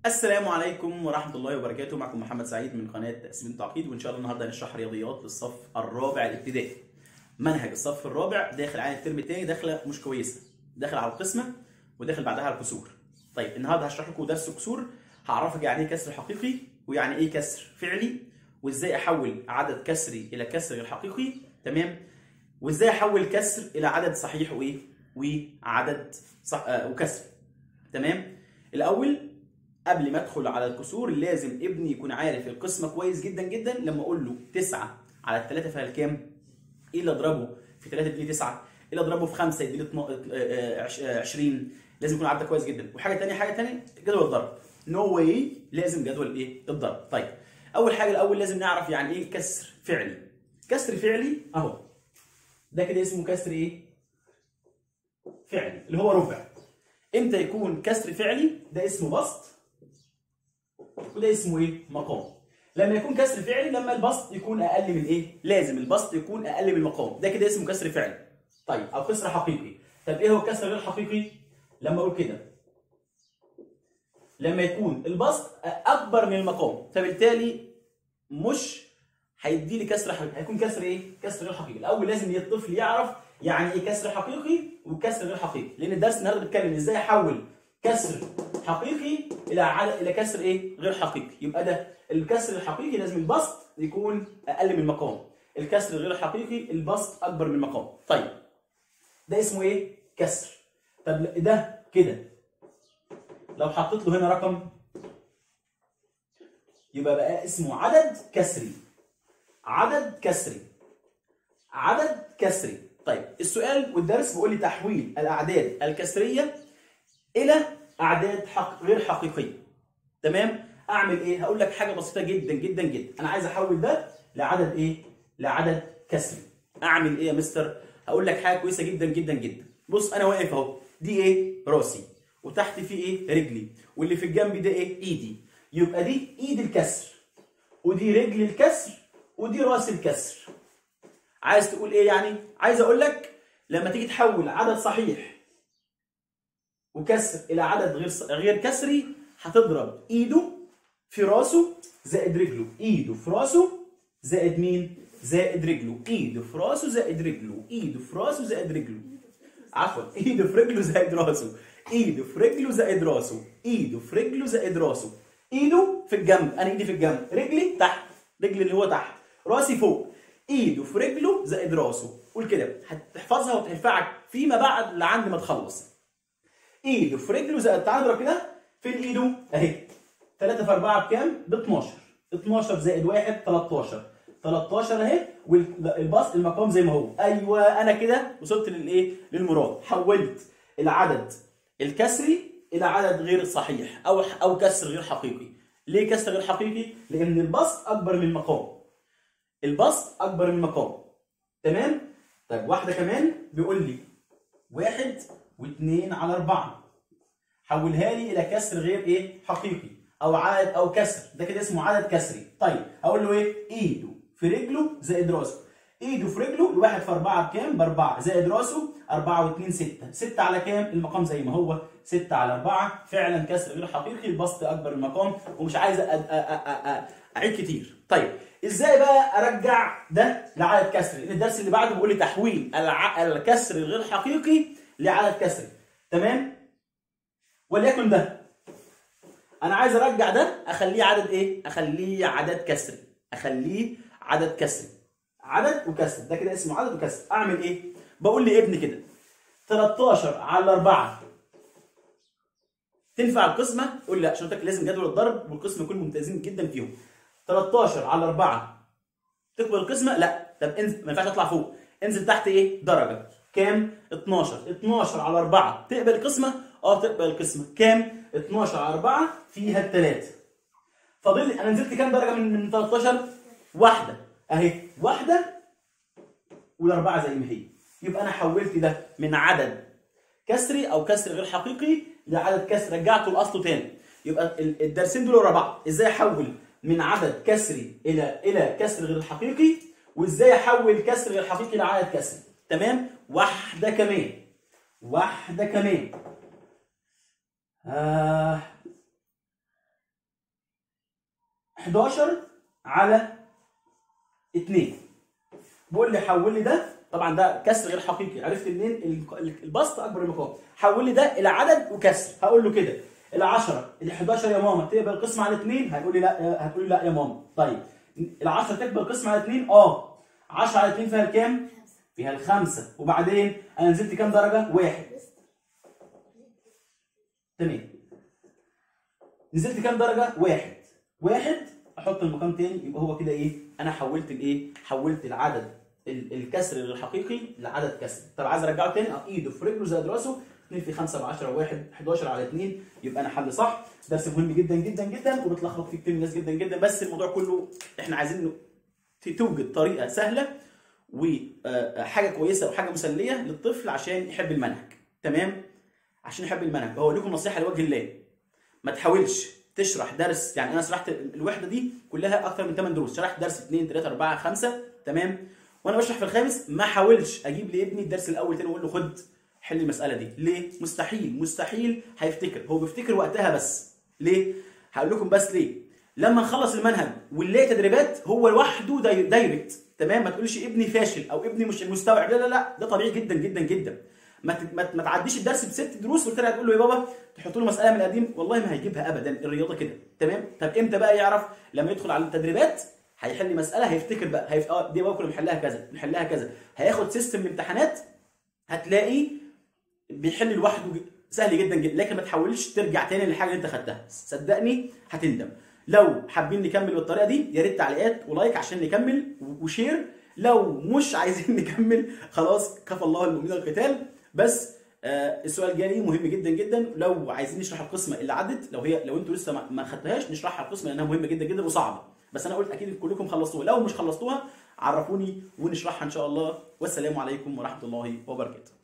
السلام عليكم ورحمة الله وبركاته معكم محمد سعيد من قناة تقسيم التعقيد وإن شاء الله النهاردة هنشرح رياضيات للصف الرابع الابتدائي. منهج الصف الرابع داخل على الترم الثاني داخلة مش كويسة. داخل على القسمة وداخل بعدها على الكسور. طيب النهارده هشرح لكم درس كسور هعرفك يعني ايه كسر حقيقي ويعني ايه كسر فعلي وازاي احول عدد كسري الى كسر غير حقيقي تمام وازاي احول كسر الى عدد صحيح وايه وعدد صح آه وكسر تمام الاول قبل ما ادخل على الكسور لازم ابني يكون عارف القسمه كويس جدا جدا لما اقول له 9 على الثلاثه فيها الكام؟ ايه اللي اضربه في 3 يديني 9 ايه اللي اضربه في 5 يديني 20 لازم يكون عدد كويس جدا وحاجه ثانيه حاجه ثانيه جدول الضرب نو no واي لازم جدول ايه الضرب طيب اول حاجه الاول لازم نعرف يعني ايه كسر فعلي كسر فعلي اهو ده كده اسمه كسر ايه فعلي اللي هو ربع امتى يكون كسر فعلي ده اسمه بسط وده اسمه ايه مقام لما يكون كسر فعلي لما البسط يكون اقل من ايه لازم البسط يكون اقل من المقام ده كده اسمه كسر فعلي طيب او كسر حقيقي طب ايه هو الكسر غير حقيقي لما اقول كده لما يكون البسط اكبر من المقام فبالتالي مش هيدي لي كسر حقيقي هيكون كسر ايه كسر غير حقيقي الاول لازم الطفل يعرف يعني ايه كسر حقيقي وكسر غير حقيقي لان الدرس النهارده بيتكلم ازاي احول كسر حقيقي الى عدد الى كسر ايه غير حقيقي يبقى ده الكسر الحقيقي لازم البسط يكون اقل من المقام الكسر الغير حقيقي البسط اكبر من المقام طيب ده اسمه ايه كسر طب ده كده لو حطيت له هنا رقم يبقى بقى اسمه عدد كسري عدد كسري عدد كسري طيب السؤال والدرس بيقول لي تحويل الاعداد الكسريه الى اعداد حق غير حقيقيه تمام اعمل ايه هقول لك حاجه بسيطه جدا جدا جدا انا عايز احول ده لعدد ايه لعدد كسري اعمل ايه يا مستر هقول لك حاجه كويسه جدا جدا جدا بص انا واقف اهو دي ايه راسي وتحت في ايه رجلي واللي في الجنب ده ايه ايدي يبقى دي ايد الكسر ودي رجل الكسر ودي راس الكسر عايز تقول ايه يعني عايز اقول لك لما تيجي تحول عدد صحيح وكسر الى عدد غير غير كسري هتضرب ايده في راسه زائد رجله ايده في راسه زائد مين زائد رجله ايده في راسه زائد رجله ايده في راسه زائد رجله عفوا ايده في رجله زائد راسه ايده في رجله زائد راسه ايده في رجله زائد راسه ايده في الجنب انا ايدي في الجنب رجلي تحت رجلي اللي هو تحت راسي فوق ايده في رجله زائد راسه قول كده هتحفظها وتنفعك فيما بعد لعند ما تخلص ايده في رجله زائد تعال نضرب كده فين ايده اهي 3 في 4 بكام ب 12 12 زائد 1 13 13 اهي والبسط المقام زي ما هو ايوه انا كده وصلت للايه للمراد حولت العدد الكسري الى عدد غير صحيح او او كسر غير حقيقي ليه كسر غير حقيقي لان البسط اكبر من المقام البسط اكبر من المقام تمام طيب واحده كمان بيقول لي واحد واثنين على أربعة حولها لي إلى كسر غير إيه حقيقي أو عدد أو كسر ده كده اسمه عدد كسري طيب أقول له إيه إيده في رجله زائد راسه إيده في رجله الواحد في أربعة بكام بأربعة زائد راسه أربعة واثنين ستة ستة على كام المقام زي ما هو ستة على أربعة فعلا كسر غير حقيقي البسط أكبر من المقام ومش عايز أعيد كتير طيب ازاي بقى ارجع ده لعدد كسري لان الدرس اللي بعده بيقول لي تحويل الع... الكسر الغير حقيقي لعدد كسري تمام وليكن ده انا عايز ارجع ده اخليه عدد ايه اخليه عدد كسري اخليه عدد كسري عدد وكسر ده كده اسمه عدد وكسر اعمل ايه بقول لابني كده 13 على 4 تنفع القسمه يقول لي لا عشان لازم جدول الضرب والقسم يكون ممتازين جدا فيهم 13 على 4 تقبل القسمه لا طب انزل ما ينفعش اطلع فوق انزل تحت ايه درجه كام 12 12 على 4 تقبل القسمه اه تقبل القسمه كام 12 على 4 فيها الثلاثه فاضل لي انا نزلت كام درجه من من 13 واحده اهي واحده والاربعه زي ما هي يبقى انا حولت ده من عدد كسري او كسر غير حقيقي لعدد كسر رجعته لاصله تاني يبقى الدرسين دول ورا بعض ازاي احول من عدد كسري الى الى كسر غير حقيقي وازاي احول كسر غير حقيقي لعدد كسري تمام واحده كمان واحده كمان آه 11 على 2 بيقول لي حول لي ده طبعا ده كسر غير حقيقي عرفت منين ال- البسط اكبر من المقام حول لي ده الى عدد وكسر هقول له كده ال 10 ال 11 يا ماما تقبل القسم على 2 هيقول لي لا هتقول لي لا يا ماما طيب ال 10 تقبل القسم على 2 اه 10 على 2 فيها الكام فيها الخمسة وبعدين انا نزلت كام درجة واحد تمام نزلت كام درجة واحد واحد احط المقام تاني يبقى هو كده ايه انا حولت الايه حولت العدد ال- الكسر الحقيقي لعدد كسر طب عايز ارجعه تاني اه ايده في رجله زائد راسه 2 في 5 ب 10 1 11 على 2 يبقى انا حل صح درس مهم جدا جدا جدا وبتلخبط فيه كتير من الناس جدا جدا بس الموضوع كله احنا عايزين ن- ت- توجد طريقه سهله وحاجه كويسه وحاجه مسليه للطفل عشان يحب المنهج تمام عشان يحب المنهج هقول لكم نصيحه لوجه الله ما تحاولش تشرح درس يعني انا شرحت الوحده دي كلها اكتر من 8 دروس شرحت درس 2 3 4 5 تمام وانا بشرح في الخامس ما حاولش اجيب لابني الدرس الاول تاني واقول له خد حل المساله دي ليه مستحيل مستحيل هيفتكر هو بيفتكر وقتها بس ليه هقول لكم بس ليه لما نخلص المنهج ونلاقي تدريبات هو لوحده داي- دايركت تمام ما تقولش ابني فاشل او ابني مش مستوعب لا لا لا ده طبيعي جدا جدا جدا ما ت- ما ت- ما تعديش الدرس بست دروس وترجع تقول له يا بابا تحط له مساله من القديم والله ما هيجيبها ابدا الرياضه كده تمام طب امتى بقى يعرف لما يدخل على التدريبات هيحل مساله هيفتكر بقى هيف... اه دي بقى كنا بنحلها كذا بنحلها كذا هياخد سيستم الامتحانات هتلاقي بيحل لوحده ج- سهل جدا جدا لكن ما تحاولش ترجع تاني للحاجه اللي انت خدتها صدقني هتندم لو حابين نكمل بالطريقه دي يا ريت تعليقات ولايك عشان نكمل و- وشير لو مش عايزين نكمل خلاص كفى الله المؤمنين القتال بس آه السؤال جاي مهم جدا جدا لو عايزين نشرح القسمه اللي عدت لو هي لو انتوا لسه ما- ما خدتوهاش نشرحها القسمه لانها مهمه جدا جدا وصعبه بس انا قلت اكيد كلكم خلصتوها لو مش خلصتوها عرفوني ونشرحها ان شاء الله والسلام عليكم ورحمه الله وبركاته